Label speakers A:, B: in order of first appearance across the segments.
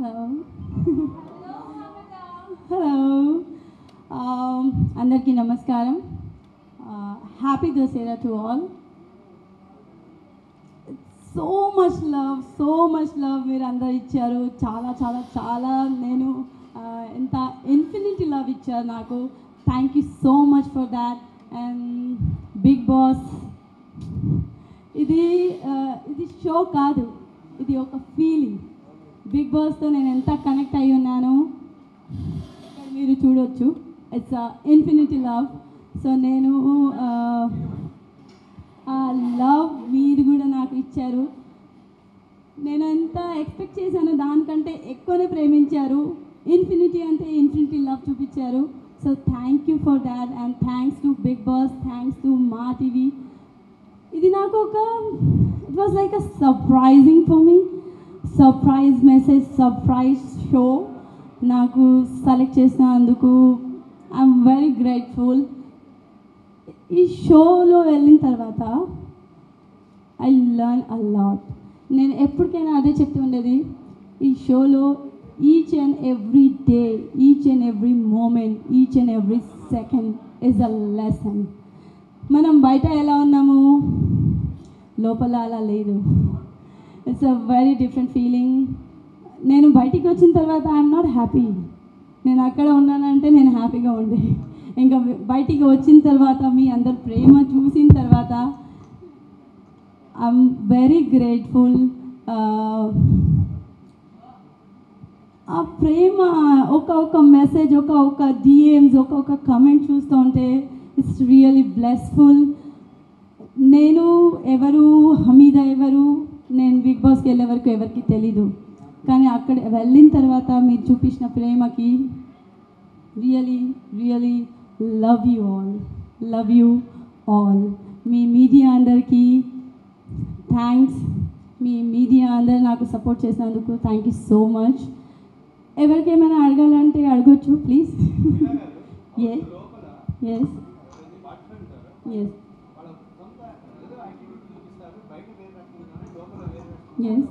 A: Hello hello అందరికీ నమస్కారం happy Dasara to all so much love so much love మీరు అందరు ఇచ్చారు చాలా చాలా చాలా నేను uh, ఎంత ఇన్ఫినిటీ లవ్ ఇచ్చారు నాకు thank you so much for that and Bigg Boss ఇది uh, ఇది షో కాదు ఇది ఒక ఫీలింగ్ బిగ్ బాస్తో నేను ఎంత కనెక్ట్ అయి ఉన్నాను ఇక్కడ మీరు చూడొచ్చు ఇట్స్ ఇన్ఫినిటీ లవ్ సో నేను ఆ లవ్ మీరు కూడా నాకు ఇచ్చారు నేను ఎంత ఎక్స్పెక్ట్ చేశానో దానికంటే ఎక్కువనే ప్రేమించారు ఇన్ఫినిటీ అంటే ఇన్ఫినిటీ లవ్ చూపించారు so thank you for that and thanks to Bigg Boss thanks to Maa TV ఇది నాకు ఒక it was like a surprising for me surprise message surprise show నాకు సెలెక్ట్ చేసినందుకు ఐఎమ్ వెరీ గ్రేట్ఫుల్ ఈ షోలో వెళ్ళిన తర్వాత ఐ లర్న్ అ లాట్ నేను ఎప్పటికైనా అదే చెప్తూ ఉండేది ఈ షోలో each and every day each and every moment each and every second is a lesson మనం బయట ఎలా ఉన్నాము లోపల అలా లేదు it's a very different feeling నేను బయటికి వచ్చిన తర్వాత ఐఎమ్ నాట్ హ్యాపీ నేను అక్కడ ఉన్నానంటే నేను హ్యాపీగా ఉండే ఇంకా బయటికి వచ్చిన తర్వాత మీ అందరు ప్రేమ చూసిన తర్వాత ఐఎమ్ వెరీ గ్రేట్ఫుల్ ఆ ప్రేమ ఒక ఒక మెసేజ్ ఒక ఒక డిఎమ్స్ ఒక ఒక కమెంట్ చూస్తూ ఉంటే ఇట్స్ రియలీ బ్లెస్ఫుల్ నేను ఎవరు హమీద ఎవరు నేను బిగ్ బాస్కి వెళ్ళే వరకు ఎవరికి తెలీదు కానీ అక్కడ వెళ్ళిన తర్వాత మీరు చూపించిన ప్రేమకి really really love you all love you all మీ మీడియా అందరికీ థ్యాంక్స్ మీ మీడియా అందరు నాకు సపోర్ట్ చేసినందుకు థ్యాంక్ యూ సో మచ్ ఎవరికేమైనా అడగాలంటే అడగొచ్చు please yes yes yes yes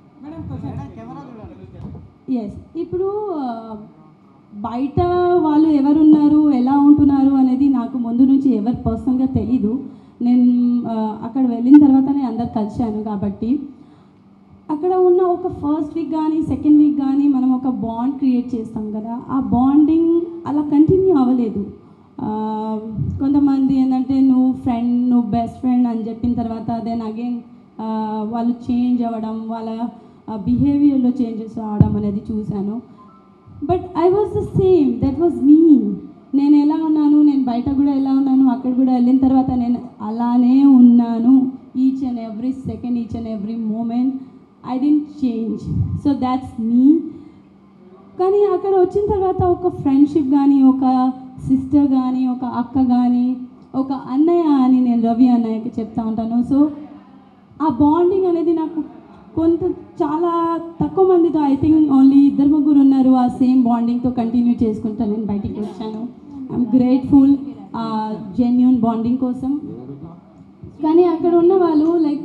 A: yes ఇప్పుడు ఆ, బయట వాళ్ళు ఎవరున్నారు ఎలా ఉంటున్నారు అనేది నాకు ముందు నుంచి ఎవరు పర్సనల్గా తెలీదు నేను ఆ, అక్కడ వెళ్ళిన తర్వాతనే అందరు కలిశాను కాబట్టి అక్కడ ఉన్న ఒక ఫస్ట్ వీక్ కానీ సెకండ్ వీక్ కానీ మనం ఒక బాండ్ క్రియేట్ చేస్తాం కదా ఆ బాండింగ్ అలా కంటిన్యూ అవ్వలేదు ఆ, కొంతమంది ఏంటంటే నువ్వు ఫ్రెండ్ నువ్వు బెస్ట్ ఫ్రెండ్ అని చెప్పిన తర్వాత దెన్ అగైన్ వాళ్ళు చేంజ్ అవ్వడం వాళ్ళ బిహేవియర్లో చేంజెస్ రావడం అనేది చూశాను but I was the same that was me నేను ఎలా ఉన్నాను నేను బయట కూడా ఎలా ఉన్నాను అక్కడ కూడా వెళ్ళిన తర్వాత నేను అలానే ఉన్నాను each and every second each and every moment I didn't change so that's me కానీ అక్కడ వచ్చిన తర్వాత ఒక ఫ్రెండ్షిప్ కానీ ఒక సిస్టర్ కానీ ఒక అక్క కానీ ఒక అన్నయ్య అని నేను రవి అన్నయ్యకి చెప్తా ఉంటాను సో ఆ బాండింగ్ అనేది నాకు కొంత చాలా తక్కువ మందితో ఐ థింక్ ఓన్లీ ఇద్దరు ముగ్గురు ఉన్నారు ఆ సేమ్ బాండింగ్తో కంటిన్యూ చేసుకుంటా నేను బయటికి వచ్చాను ఐఎమ్ గ్రేట్ఫుల్ ఆ జెన్యున్ బాండింగ్ కోసం కానీ అక్కడ ఉన్న వాళ్ళు లైక్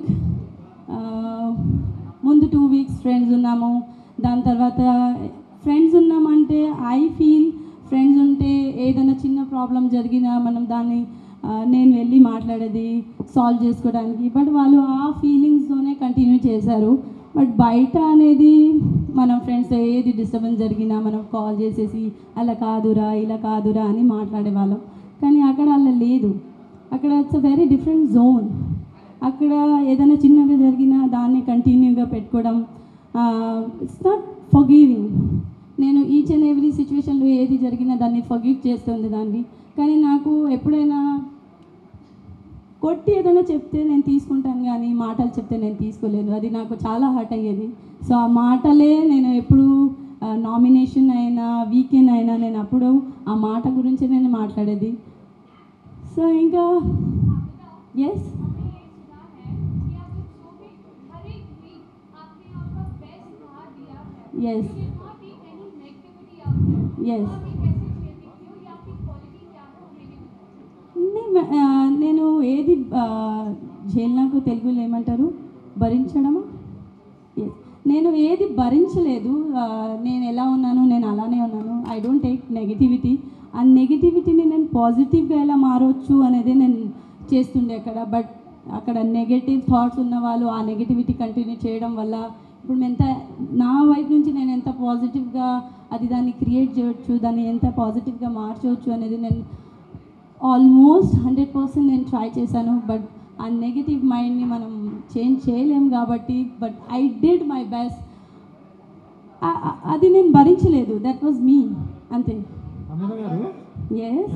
A: ముందు టూ వీక్స్ ఫ్రెండ్స్ ఉన్నాము దాని తర్వాత ఫ్రెండ్స్ ఉన్నామంటే ఐ ఫీల్ ఫ్రెండ్స్ ఉంటే ఏదైనా చిన్న ప్రాబ్లం జరిగినా మనం దాన్ని ఆ, నేను వెళ్ళి మాట్లాడేది సాల్వ్ చేసుకోవడానికి బట్ వాళ్ళు ఆ ఫీలింగ్స్తోనే కంటిన్యూ చేశారు బట్ బయట అనేది మనం ఫ్రెండ్స్ ఏది డిస్టర్బెన్స్ జరిగినా మనం కాల్ చేసేసి అలా కాదురా ఇలా కాదురా అని మాట్లాడేవాళ్ళం కానీ అక్కడ అలా లేదు అక్కడ it's a very different zone అక్కడ ఏదైనా చిన్నగా జరిగినా దాన్ని కంటిన్యూగా పెట్టుకోవడం ఇట్స్ నాట్ ఫర్గివింగ్ నేను ఈచ్ అండ్ ఎవ్రీ సిచ్యువేషన్లో ఏది జరిగినా దాన్ని ఫర్గివ్ చేస్తుంది దాన్ని కానీ నాకు ఎప్పుడైనా కొట్టి ఏదైనా చెప్తే నేను తీసుకుంటాను కానీ మాటలు చెప్తే నేను తీసుకోలేదు అది నాకు చాలా హర్ట్ అయ్యేది సో ఆ మాటలే నేను ఎప్పుడు నామినేషన్ అయినా వీకెండ్ అయినా నేను అప్పుడు ఆ మాట గురించి నేను మాట్లాడేది సో ఇంకా ఎస్ ఎస్ ఎస్ నే- ఆ, నేను ఏది ఆ, జైలు నాకు తెలుగులో ఏమంటారు భరించడమా Yes. నేను ఏది భరించలేదు ఆ, నేను ఎలా ఉన్నాను నేను అలానే ఉన్నాను ఐ డోంట్ టేక్ నెగిటివిటీ ఆ నెగిటివిటీని నేను పాజిటివ్గా ఎలా మారవచ్చు అనేది నేను చేస్తుండే అక్కడ బట్ అక్కడ నెగటివ్ థాట్స్ ఉన్న వాళ్ళు ఆ నెగిటివిటీ కంటిన్యూ చేయడం వల్ల ఇప్పుడు ఎంత నా వైపు నుంచి నేను ఎంత పాజిటివ్గా అది దాన్ని క్రియేట్ చేయొచ్చు దాన్ని ఎంత పాజిటివ్గా మార్చవచ్చు అనేది నేను ఆల్మోస్ట్ హండ్రెడ్ పర్సెంట్ నేను ట్రై చేశాను బట్ ఆ నెగిటివ్ మైండ్ని మనం చేంజ్ చేయలేం కాబట్టి but I did my best అది నేను భరించలేదు దట్ వాజ్ మీ అంతే
B: అమీర గారు
A: ఎస్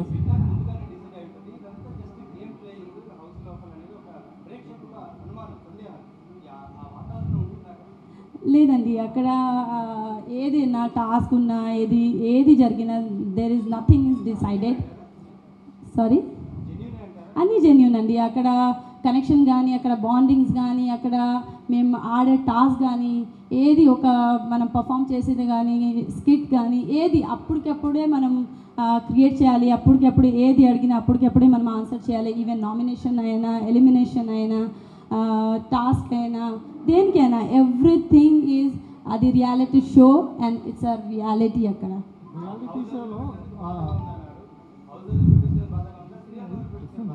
A: లేదండి అక్కడ ఆ, ఏది నా టాస్క్ ఉన్నా ఏది ఏది జరిగినా there is nothing is decided sorry అన్నీ జెన్యున్ అండి అక్కడ కనెక్షన్ కానీ అక్కడ బాండింగ్స్ కానీ అక్కడ మేము ఆడే టాస్క్ కానీ ఏది ఒక మనం పర్ఫామ్ చేసేది కానీ స్కిట్ కానీ ఏది అప్పటికప్పుడే మనం క్రియేట్ చేయాలి అప్పటికప్పుడు ఏది అడిగినా అప్పటికప్పుడే మనం ఆన్సర్ చేయాలి ఈవెన్ నామినేషన్ అయినా ఎలిమినేషన్ అయినా టాస్క్ అయినా దేనికైనా ఎవ్రీథింగ్ ఈజ్ అది reality show and it's a reality అక్కడ
B: రియాలిటీ షోలో ఆ, వస్తుందా?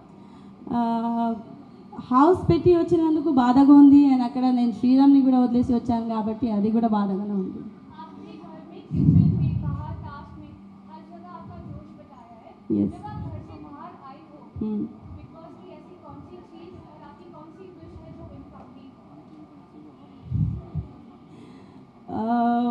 A: హౌస్ పెట్టి వచ్చినందుకు బాధగా ఉంది అండ్ అక్కడ నేను శ్రీరామ్ని కూడా వదిలేసి వచ్చాను కాబట్టి అది కూడా బాధగానే ఉంది
C: आपने घर में किचन में बाहर टास्क में हर जगह आपका जोश बताया है
A: Yes.
C: जब आप घर से बाहर आई हो
A: Hmm.
C: बिग बॉस की ऐसी कौन सी चीज और आपकी कौन सी विश है जो इनकम्प्लीट
A: Uh,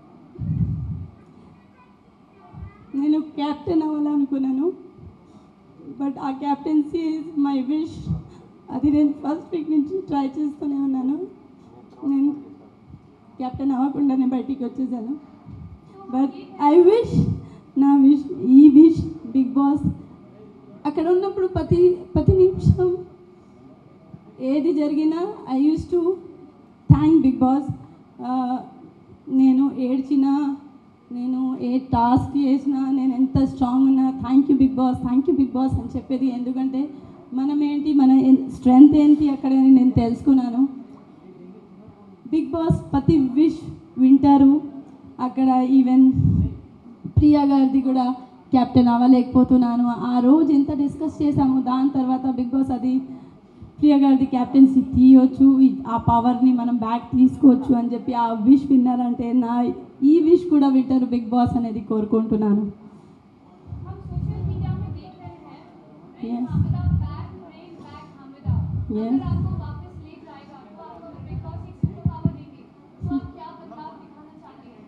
A: నేను క్యాప్టెన్ అవ్వాలనుకున్నాను బట్ ఆ క్యాప్టెన్సీ ఇస్ మై విష్ అది నేను ఫస్ట్ వీక్ నుంచి ట్రై చేస్తూనే ఉన్నాను నేను క్యాప్టెన్ అవ్వకుండానే బయటికి వచ్చేసాను బట్ ఐ విష్ నా విష్ ఈ విష్ బిగ్ బాస్ అక్కడ ఉన్నప్పుడు ప్రతి ప్రతి నిమిషం ఏది జరిగినా I used to thank Bigg Boss నేను ఏడ్చినా నేను ఏ టాస్క్ చేసినా నేను ఎంత స్ట్రాంగ్ ఉన్నా thank you Bigg Boss thank you Bigg Boss అని చెప్పేది ఎందుకంటే మనం ఏంటి మన స్ట్రెంగ్త్ ఏంటి అక్కడ అని నేను తెలుసుకున్నాను బిగ్ బాస్ ప్రతి విష్ వింటారు అక్కడ ఈవెన్ ప్రియా గారిది కూడా కెప్టెన్ అవ్వలేకపోతున్నాను ఆ రోజు ఎంత డిస్కస్ చేశాము దాని తర్వాత బిగ్ బాస్ అది ప్రియా గారిది క్యాప్టెన్సీ తీయొచ్చు ఈ- ఆ పవర్ని మనం బ్యాక్ తీసుకోవచ్చు అని చెప్పి ఆ విష్ విన్నారంటే నా ఈ విష్ కూడా వింటారు బిగ్ బాస్ అనేది కోరుకుంటున్నాను
C: हम सोशल मीडिया में देख रहे हैं
A: Yes.
C: ब्रेक हमदा बैक ब्रेक बैक हमदा
A: Yes.
C: अगर आपको वापस ले जाएगा तो आपको बिग बॉस एक सुपर पावर देंगे तो आप क्या बदलाव दिखाना चाहते हैं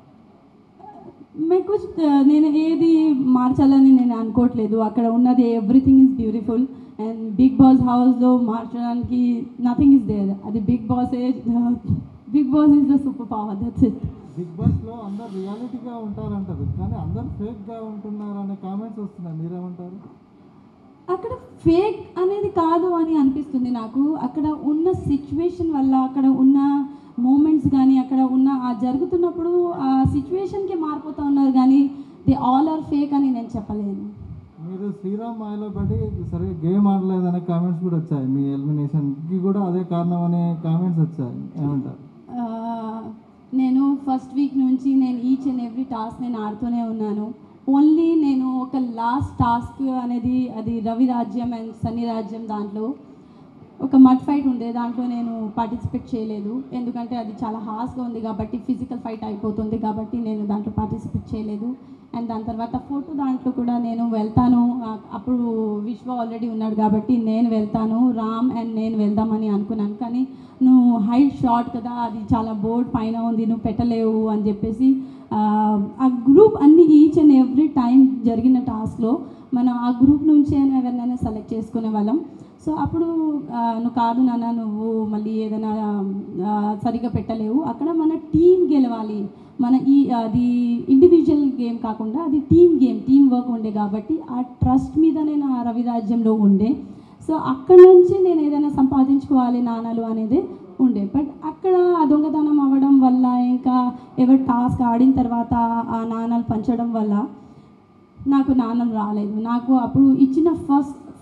A: మే కుచ్ నేను ఏది మార్చాలని నేను అనుకోవట్లేదు అక్కడ ఉన్నది everything is beautiful and Bigg Boss హౌస్లో మార్చడానికి నథింగ్ ఇస్ దేర్ అది Bigg Boss Bigg Boss is the super power that's it
B: Bigg బాస్లో అందరు రియాలిటీగా ఉంటారంటారు కానీ అందరు ఫేక్గా ఉంటున్నారు అనే కామెంట్స్ వస్తున్నాయి మీరేమంటారు
A: అక్కడ ఫేక్ అనేది కాదు అని అనిపిస్తుంది నాకు అక్కడ ఉన్న సిచ్యువేషన్ వల్ల అక్కడ ఉన్న మూమెంట్స్ కానీ అక్కడ ఉన్న ఆ జరుగుతున్నప్పుడు ఆ సిచ్యువేషన్కి మారిపోతూ ఉన్నారు కానీ దే ఆల్ ఆర్ ఫేక్ అని నేను చెప్పలేను
B: మీరు శ్రీరామ్ మాయలో పడి సరిగ్గా గేమ్ ఆడలేదనే కామెంట్స్ కూడా వచ్చాయి మీ ఎలిమినేషన్కి కూడా అదే కారణం అనే కామెంట్స్ వచ్చాయి ఏమంటారు
A: ఆ, నేను ఫస్ట్ వీక్ నుంచి నేను ఈచ్ అండ్ ఎవ్రీ టాస్క్ నేను ఆడుతూనే ఉన్నాను ఓన్లీ నేను ఒక లాస్ట్ టాస్క్ అనేది అది రవి రాజ్యం అండ్ సన్నీ రాజ్యం దాంట్లో ఒక మడ్ ఫైట్ ఉండే దాంట్లో నేను పార్టిసిపేట్ చేయలేదు ఎందుకంటే అది చాలా హార్స్గా ఉంది కాబట్టి ఫిజికల్ ఫైట్ అయిపోతుంది కాబట్టి నేను దాంట్లో పార్టిసిపేట్ చేయలేదు అండ్ దాని తర్వాత ఫోటో దాంట్లో కూడా నేను వెళ్తాను ఆ, అప్పుడు విశ్వ ఆల్రెడీ ఉన్నాడు కాబట్టి నేను వెళ్తాను రామ్ అండ్ నేను వెళ్దామని అనుకున్నాను కానీ నువ్వు హైట్ షార్ట్ కదా అది చాలా బోర్డ్ పైన ఉంది నువ్వు పెట్టలేవు అని చెప్పేసి ఆ, ఆ గ్రూప్ అన్ని ఈచ్ అండ్ ఎవ్రీ టైం జరిగిన టాస్క్లో మనం ఆ గ్రూప్ నుంచే ఎవరినైనా సెలెక్ట్ చేసుకునే వాళ్ళం సో అప్పుడు ఆ, నువ్వు కాదు నాన్న నువ్వు మళ్ళీ ఏదైనా ఆ, సరిగ్గా పెట్టలేవు అక్కడ మన టీం గెలవాలి మన ఈ అది ఇండివిజువల్ గేమ్ కాకుండా అది టీం గేమ్ టీం వర్క్ ఉండే కాబట్టి ఆ ట్రస్ట్ మీద నేను ఆ రవిరాజ్యంలో ఉండే సో అక్కడ నుంచి నేను ఏదైనా సంపాదించుకోవాలి నాణాలు అనేది ఉండే బట్ అక్కడ ఆ దొంగతనం అవ్వడం వల్ల ఇంకా ఎవరు టాస్క్ ఆడిన తర్వాత ఆ నాణాలు పంచడం వల్ల నాకు నాణం రాలేదు నాకు అప్పుడు ఇచ్చిన ఫస్ట్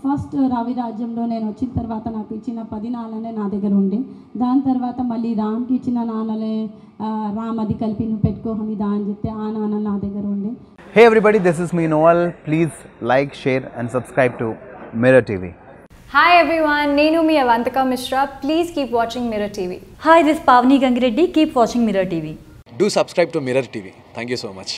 A: ఫస్ట్ రవి రాజ్యంలో నేను వచ్చిన తర్వాత నాకు ఇచ్చిన పది నాన్నలే నా దగ్గర ఉండే దాని తర్వాత మళ్ళీ రామ్కి ఇచ్చిన నాన్నలే ఆ, రామ్ అది కలిపి నువ్వు పెట్టుకో హమీదా అని చెప్తే ఆ నాన్న నా దగ్గర ఉండే
D: Hey everybody, this is me Noel. Please like, share, and subscribe to Mirror TV.
E: Hi everyone, Nenu mi Avantika Mishra. Please keep watching Mirror TV.
F: Hi, this is Pavni Gangireddy. Keep watching Mirror TV.
G: Do subscribe to Mirror TV. Thank you so much.